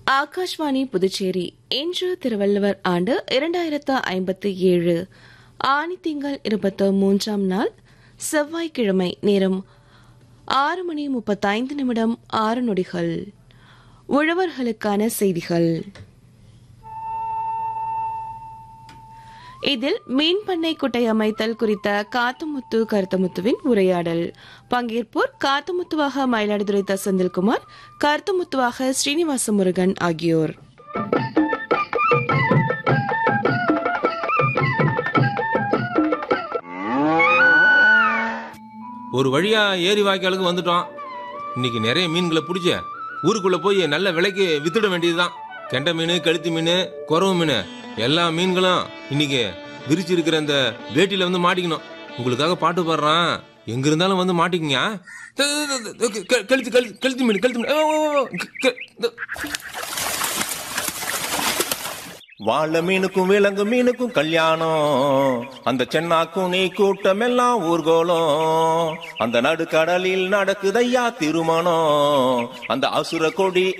ஆகாஷ்வாணி புதுச்சேரி இன்று திருவள்ளுவர் ஆண்டு இரண்டாயிரத்து ஐம்பத்து ஏழு ஆணி திங்கள் இருபத்து மூன்றாம் நாள் செவ்வாய்க்கிழமை நேரம் ஆறு மணி முப்பத்தைந்து நிமிடம் ஆறு நொடிகள் உழவர்களுக்கான செய்திகள் இதில் மீன் பண்ணை குட்டை அமைத்தல் குறித்த காத்துமுத்து கருத்தமுத்துவின் உரையாடல் பங்கேற்போர் காத்துமுத்துவாக மயிலாடுதுறை த செந்தில்குமார் கருத்துமுத்துவாக ஸ்ரீனிவாச முருகன் ஆகியோர் ஒரு வழியா ஏரி வாய்க்காலுக்கு வந்துட்டோம் இன்னைக்கு நிறைய மீன்களை பிடிச்ச ஊருக்குள்ள போய் நல்ல விலைக்கு வித்துட வேண்டியதுதான் கெண்டை மீன் கழுத்து மீன் குறவு மீன் எல்லா மீன்களும் இன்னைக்கு விரிச்சு இருக்கிற இந்த வேட்டியில வந்து மாட்டிக்கணும் உங்களுக்காக பாட்டு பாடுறான் எங்க இருந்தாலும் வந்து மாட்டிக்கங்க கழுத்து கழுத்து கழுத்து மீன் கழுத்து மீன் ஓ, ஓ, ஓ, க- க- வாழ மீனுக்கும் விலங்கு மீனுக்கும் கல்யாணம் அந்த சென்னாக்கும் நீ கூட்டம் எல்லாம் ஊர்கோலம் அந்த நடுக்கடலில் நடக்குதையா திருமணம் அந்த அசுர கொடி